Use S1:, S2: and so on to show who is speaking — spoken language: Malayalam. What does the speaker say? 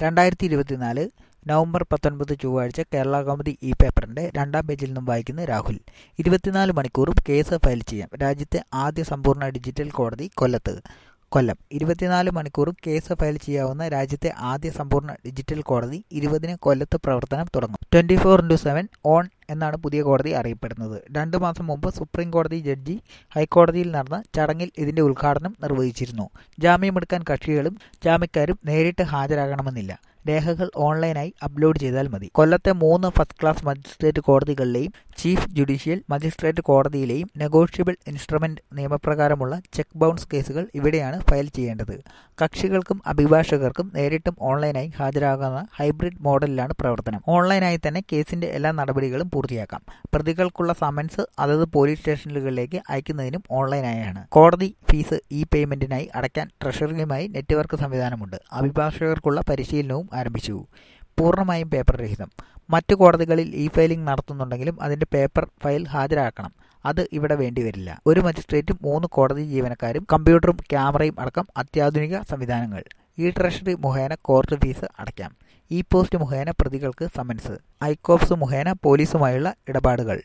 S1: രണ്ടായിരത്തി ഇരുപത്തിനാല് നവംബർ പത്തൊൻപത് ചൊവ്വാഴ്ച കേരള കൗമുദി ഇ പേപ്പറിന്റെ രണ്ടാം പേജിൽ നിന്നും വായിക്കുന്ന രാഹുൽ ഇരുപത്തിനാല് മണിക്കൂറും കേസ് ഫയൽ ചെയ്യാം രാജ്യത്തെ ആദ്യ സമ്പൂർണ്ണ ഡിജിറ്റൽ കോടതി കൊല്ലത്ത് കൊല്ലം ഇരുപത്തിനാല് മണിക്കൂറും കേസ് ഫയൽ ചെയ്യാവുന്ന രാജ്യത്തെ ആദ്യ സമ്പൂർണ്ണ ഡിജിറ്റൽ കോടതി ഇരുപതിന് കൊല്ലത്ത് പ്രവർത്തനം തുടങ്ങും twenty four into seven on എന്നാണ് പുതിയ കോടതി അറിയപ്പെടുന്നത് രണ്ടു മാസം മുമ്പ് സുപ്രീം കോടതി ജഡ്ജി ഹൈക്കോടതിയിൽ നടന്ന ചടങ്ങിൽ ഇതിന്റെ ഉദ്ഘാടനം നിർവഹിച്ചിരുന്നു ജാമ്യമെടുക്കാൻ കക്ഷികളും ജാമ്യക്കാരും നേരിട്ട് ഹാജരാകണമെന്നില്ല രേഖകൾ ഓൺലൈനായി അപ്ലോഡ് ചെയ്താൽ മതി കൊല്ലത്തെ മൂന്ന് ഫസ്റ്റ് ക്ലാസ് മജിസ്ട്രേറ്റ് കോടതികളിലെയും ചീഫ് ജുഡീഷ്യൽ മജിസ്ട്രേറ്റ് കോടതിയിലെയും നെഗോഷ്യബിൾ ഇൻസ്ട്രുമെന്റ് നിയമപ്രകാരമുള്ള ചെക്ക് ബൗൺസ് കേസുകൾ ഇവിടെയാണ് ഫയൽ ചെയ്യേണ്ടത് കക്ഷികൾക്കും അഭിഭാഷകർക്കും നേരിട്ടും ഓൺലൈനായി ഹാജരാകാവുന്ന ഹൈബ്രിഡ് മോഡലിലാണ് പ്രവർത്തനം ഓൺലൈനായി തന്നെ കേസിന്റെ എല്ലാ നടപടികളും പൂർത്തിയാക്കാം പ്രതികൾക്കുള്ള സമൻസ് അതത് പോലീസ് സ്റ്റേഷനുകളിലേക്ക് അയക്കുന്നതിനും ഓൺലൈനായാണ് കോടതി ഫീസ് ഇ പേയ്മെന്റിനായി അടയ്ക്കാൻ ട്രഷറിയുമായി നെറ്റ്വർക്ക് സംവിധാനമുണ്ട് അഭിഭാഷകർക്കുള്ള പരിശീലനവും ആരംഭിച്ചു പൂർണ്ണമായും പേപ്പർ രഹിതം മറ്റു കോടതികളിൽ ഇ ഫയലിംഗ് നടത്തുന്നുണ്ടെങ്കിലും അതിന്റെ പേപ്പർ ഫയൽ ഹാജരാക്കണം അത് ഇവിടെ വേണ്ടിവരില്ല ഒരു മജിസ്ട്രേറ്റും മൂന്ന് കോടതി ജീവനക്കാരും കമ്പ്യൂട്ടറും ക്യാമറയും അടക്കം അത്യാധുനിക സംവിധാനങ്ങൾ ഇ ട്രഷറി മുഖേന കോർട്ട് ഫീസ് അടയ്ക്കാം ഇ പോസ്റ്റ് മുഖേന പ്രതികൾക്ക് സമൻസ് ഐകോപ്സ് മുഖേന പോലീസുമായുള്ള ഇടപാടുകൾ